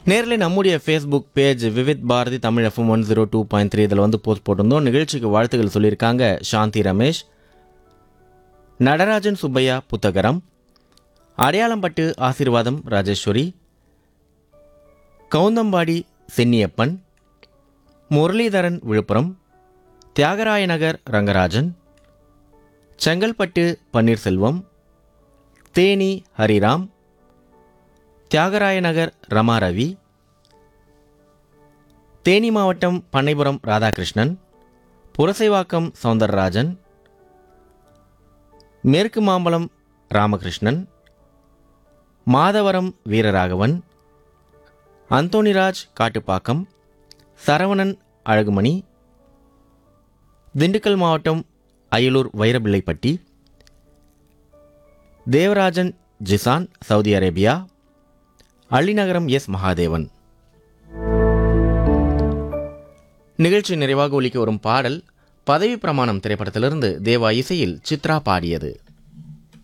நேரில் நம்முடைய Facebook page Vividh Bharati Tamil FM one zero two point three இதில் வந்து போஸ்ட் போட்டிருந்தோம் நிகழ்ச்சிக்கு வாழ்த்துக்கள் சொல்லியிருக்காங்க சாந்தி ரமேஷ் நடராஜன் சுப்பையா புத்தகரம் அடையாளம்பட்டு ஆசீர்வாதம் ராஜேஸ்வரி கவுந்தம்பாடி சென்னியப்பன் முரளிதரன் விழுப்புரம் தியாகராய நகர் ரங்கராஜன் செங்கல்பட்டு பன்னீர்செல்வம் தேனி ஹரிராம் தியாகராய நகர் ரமாரவி தேனி மாவட்டம் பண்ணைபுரம் ராதாகிருஷ்ணன் புரசைவாக்கம் சவுந்தரராஜன் மேற்கு மாம்பலம் ராமகிருஷ்ணன் மாதவரம் வீரராகவன் அந்தோணிராஜ் காட்டுப்பாக்கம் சரவணன் அழகுமணி திண்டுக்கல் மாவட்டம் Ayalur Vairapillaipatti Devarajan Jizan Saudi Arabia Allinagaram S Mahadevan நிகழ்ச்சி நிறைவாக ஒலிக்க வரும் பாடல் பதவி பிரமாணம் திரைப்படத்திலிருந்து தேவா இசையில் சித்ரா பாடியது